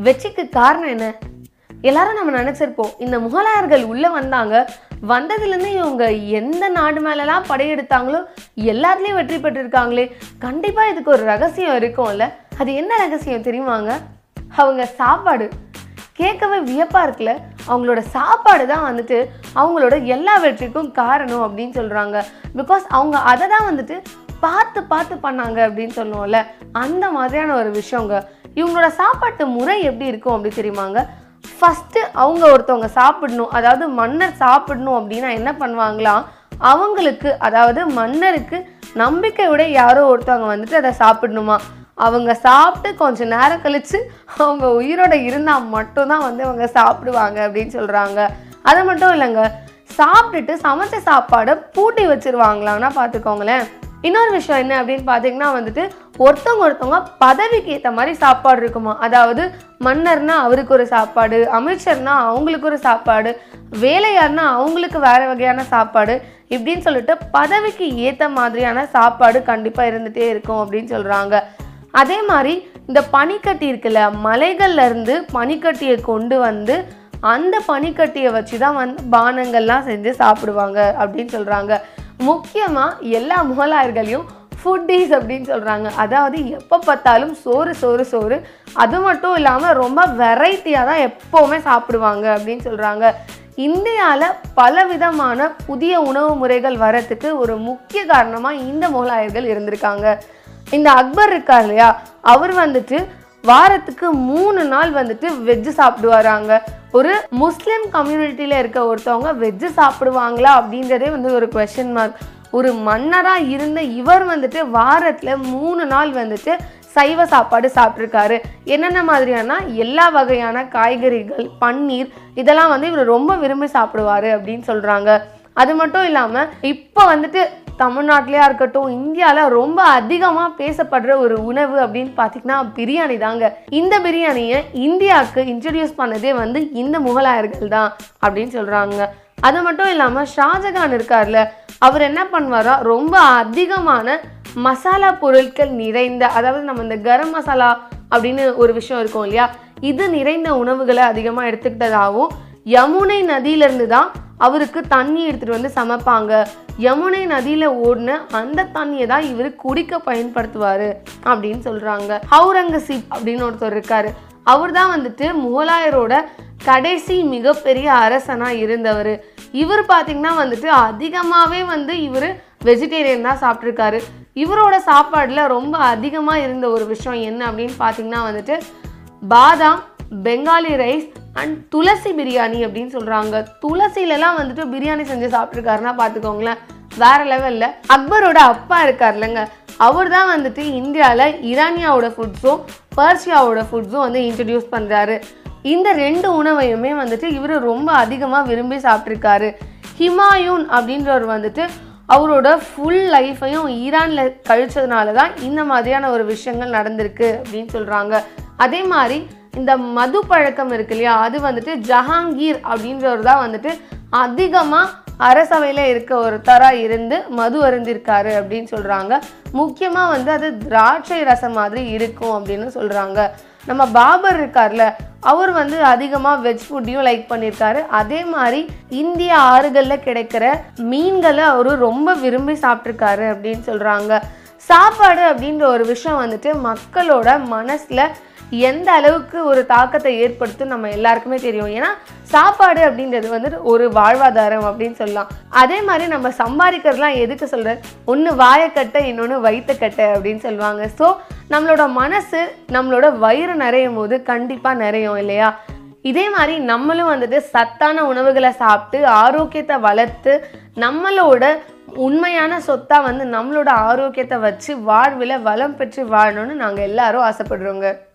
வெற்றிக்கு காரணம் என்ன எல்லாரும் நம்ம நினைச்சிருப்போம் இந்த முகலாயர்கள் உள்ள வந்தாங்க வந்ததுலேருந்து இவங்க எந்த நாடு மேலெல்லாம் படையெடுத்தாங்களோ எல்லாத்துலேயும் வெற்றி பெற்றிருக்காங்களே கண்டிப்பா இதுக்கு ஒரு ரகசியம் இருக்கும்ல அது என்ன ரகசியம் தெரியுமாங்க அவங்க சாப்பாடு கேட்கவே வியப்பா இருக்குல்ல அவங்களோட சாப்பாடு தான் வந்துட்டு அவங்களோட எல்லா வெற்றிக்கும் காரணம் அப்படின்னு சொல்றாங்க பிகாஸ் அவங்க அதை தான் வந்துட்டு பார்த்து பார்த்து பண்ணாங்க அப்படின்னு சொல்லுவோம்ல அந்த மாதிரியான ஒரு விஷயங்க இவங்களோட சாப்பாட்டு முறை எப்படி இருக்கும் அப்படி தெரியுமாங்க ஃபஸ்ட்டு அவங்க ஒருத்தவங்க சாப்பிடணும் அதாவது மன்னர் சாப்பிடணும் அப்படின்னா என்ன பண்ணுவாங்களாம் அவங்களுக்கு அதாவது மன்னருக்கு நம்பிக்கையோட யாரோ ஒருத்தவங்க வந்துட்டு அதை சாப்பிடணுமா அவங்க சாப்பிட்டு கொஞ்ச நேரம் கழிச்சு அவங்க உயிரோட இருந்தால் மட்டும்தான் வந்து அவங்க சாப்பிடுவாங்க அப்படின்னு சொல்கிறாங்க அது மட்டும் இல்லைங்க சாப்பிட்டுட்டு சமைச்ச சாப்பாடை பூட்டி வச்சிருவாங்களான்னா பார்த்துக்கோங்களேன் இன்னொரு விஷயம் என்ன அப்படின்னு பார்த்தீங்கன்னா வந்துட்டு ஒருத்தவங்க ஒருத்தவங்க பதவிக்கு ஏற்ற மாதிரி சாப்பாடு இருக்குமா அதாவது மன்னர்னா அவருக்கு ஒரு சாப்பாடு அமைச்சர்னா அவங்களுக்கு ஒரு சாப்பாடு வேலையார்னா அவங்களுக்கு வேற வகையான சாப்பாடு இப்படின்னு சொல்லிட்டு பதவிக்கு ஏற்ற மாதிரியான சாப்பாடு கண்டிப்பாக இருந்துகிட்டே இருக்கும் அப்படின்னு சொல்கிறாங்க அதே மாதிரி இந்த பனிக்கட்டி இருக்குல்ல மலைகள்ல இருந்து பனிக்கட்டியை கொண்டு வந்து அந்த பனிக்கட்டியை வச்சு தான் வந்து பானங்கள்லாம் செஞ்சு சாப்பிடுவாங்க அப்படின்னு சொல்கிறாங்க முக்கியமாக எல்லா முகலாயர்களையும் ஃபுட்டீஸ் அப்படின்னு சொல்கிறாங்க அதாவது எப்போ பார்த்தாலும் சோறு சோறு சோறு அது மட்டும் இல்லாமல் ரொம்ப வெரைட்டியாக தான் எப்போவுமே சாப்பிடுவாங்க அப்படின்னு சொல்கிறாங்க இந்தியாவில் பலவிதமான புதிய உணவு முறைகள் வரத்துக்கு ஒரு முக்கிய காரணமாக இந்த முகலாயர்கள் இருந்திருக்காங்க இந்த அக்பர் இருக்கார் இல்லையா அவர் வந்துட்டு வாரத்துக்கு மூணு நாள் வந்துட்டு வெஜ்ஜு சாப்பிடுவாராங்க ஒரு முஸ்லிம் கம்யூனிட்டியில் இருக்க ஒருத்தவங்க வெஜ்ஜு சாப்பிடுவாங்களா அப்படின்றதே வந்து ஒரு கொஷின் மார்க் ஒரு மன்னராக இருந்த இவர் வந்துட்டு வாரத்தில் மூணு நாள் வந்துட்டு சைவ சாப்பாடு சாப்பிட்ருக்காரு என்னென்ன மாதிரியானா எல்லா வகையான காய்கறிகள் பன்னீர் இதெல்லாம் வந்து இவர் ரொம்ப விரும்பி சாப்பிடுவாரு அப்படின்னு சொல்கிறாங்க அது மட்டும் இல்லாமல் இப்போ வந்துட்டு தமிழ்நாட்டிலையா இருக்கட்டும் இந்தியாவில் ரொம்ப அதிகமாக பேசப்படுற ஒரு உணவு அப்படின்னு பார்த்தீங்கன்னா பிரியாணி தாங்க இந்த பிரியாணியை இந்தியாவுக்கு இன்ட்ரடியூஸ் பண்ணதே வந்து இந்த முகலாயர்கள் தான் அப்படின்னு சொல்கிறாங்க அது மட்டும் இல்லாமல் ஷாஜகான் இருக்கார்ல அவர் என்ன பண்ணுவாரா ரொம்ப அதிகமான மசாலா பொருட்கள் நிறைந்த அதாவது நம்ம இந்த கரம் மசாலா அப்படின்னு ஒரு விஷயம் இருக்கும் இல்லையா இது நிறைந்த உணவுகளை அதிகமாக எடுத்துக்கிட்டதாகவும் யமுனை நதியிலிருந்து தான் அவருக்கு தண்ணி எடுத்துட்டு வந்து சமைப்பாங்க யமுனை நதியில ஓடின அந்த தண்ணியை தான் இவர் குடிக்க பயன்படுத்துவாரு அப்படின்னு சொல்றாங்க ஹவுரங்கசீப் அப்படின்னு ஒருத்தர் இருக்காரு அவர் தான் வந்துட்டு முகலாயரோட கடைசி மிகப்பெரிய அரசனா இருந்தவர் இவர் பார்த்தீங்கன்னா வந்துட்டு அதிகமாகவே வந்து இவர் வெஜிடேரியன் தான் சாப்பிட்ருக்காரு இவரோட சாப்பாடுல ரொம்ப அதிகமாக இருந்த ஒரு விஷயம் என்ன அப்படின்னு பார்த்தீங்கன்னா வந்துட்டு பாதாம் பெங்காலி ரைஸ் அண்ட் துளசி பிரியாணி அப்படின்னு சொல்கிறாங்க துளசிலலாம் வந்துட்டு பிரியாணி செஞ்சு சாப்பிட்ருக்காருன்னா பார்த்துக்கோங்களேன் வேற லெவலில் அக்பரோட அப்பா இருக்கார்லங்க அவர் தான் வந்துட்டு இந்தியாவில் ஈரானியாவோட ஃபுட்ஸும் பர்ஷியாவோட ஃபுட்ஸும் வந்து இன்ட்ரடியூஸ் பண்ணுறாரு இந்த ரெண்டு உணவையுமே வந்துட்டு இவர் ரொம்ப அதிகமாக விரும்பி சாப்பிட்ருக்காரு ஹிமாயூன் அப்படின்றவர் வந்துட்டு அவரோட ஃபுல் லைஃப்பையும் ஈரானில் கழிச்சதுனால தான் இந்த மாதிரியான ஒரு விஷயங்கள் நடந்திருக்கு அப்படின்னு சொல்கிறாங்க அதே மாதிரி இந்த மது பழக்கம் இருக்கு இல்லையா அது வந்துட்டு ஜஹாங்கீர் அப்படின்றவர் தான் வந்துட்டு அதிகமாக அரசவையில் இருக்க ஒருத்தராக இருந்து மது அருந்திருக்காரு அப்படின்னு சொல்கிறாங்க முக்கியமாக வந்து அது திராட்சை ரசம் மாதிரி இருக்கும் அப்படின்னு சொல்கிறாங்க நம்ம பாபர் இருக்கார்ல அவர் வந்து அதிகமாக வெஜ் ஃபுட்டையும் லைக் பண்ணியிருக்காரு அதே மாதிரி இந்திய ஆறுகளில் கிடைக்கிற மீன்களை அவரு ரொம்ப விரும்பி சாப்பிட்ருக்காரு அப்படின்னு சொல்கிறாங்க சாப்பாடு அப்படின்ற ஒரு விஷயம் வந்துட்டு மக்களோட மனசில் எந்த அளவுக்கு ஒரு தாக்கத்தை ஏற்படுத்தும் நம்ம எல்லாருக்குமே தெரியும் ஏன்னா சாப்பாடு அப்படின்றது வந்துட்டு ஒரு வாழ்வாதாரம் அப்படின்னு சொல்லலாம் அதே மாதிரி நம்ம சம்பாதிக்கிறதுலாம் எதுக்கு சொல்ற ஒன்று வாயக்கட்டை இன்னொன்று வயிற்றுக்கட்டை அப்படின்னு சொல்லுவாங்க ஸோ நம்மளோட மனசு நம்மளோட வயிறு நிறையும் போது கண்டிப்பாக நிறையும் இல்லையா இதே மாதிரி நம்மளும் வந்துட்டு சத்தான உணவுகளை சாப்பிட்டு ஆரோக்கியத்தை வளர்த்து நம்மளோட உண்மையான சொத்தாக வந்து நம்மளோட ஆரோக்கியத்தை வச்சு வாழ்வில் வளம் பெற்று வாழணும்னு நாங்கள் எல்லாரும் ஆசைப்படுறோங்க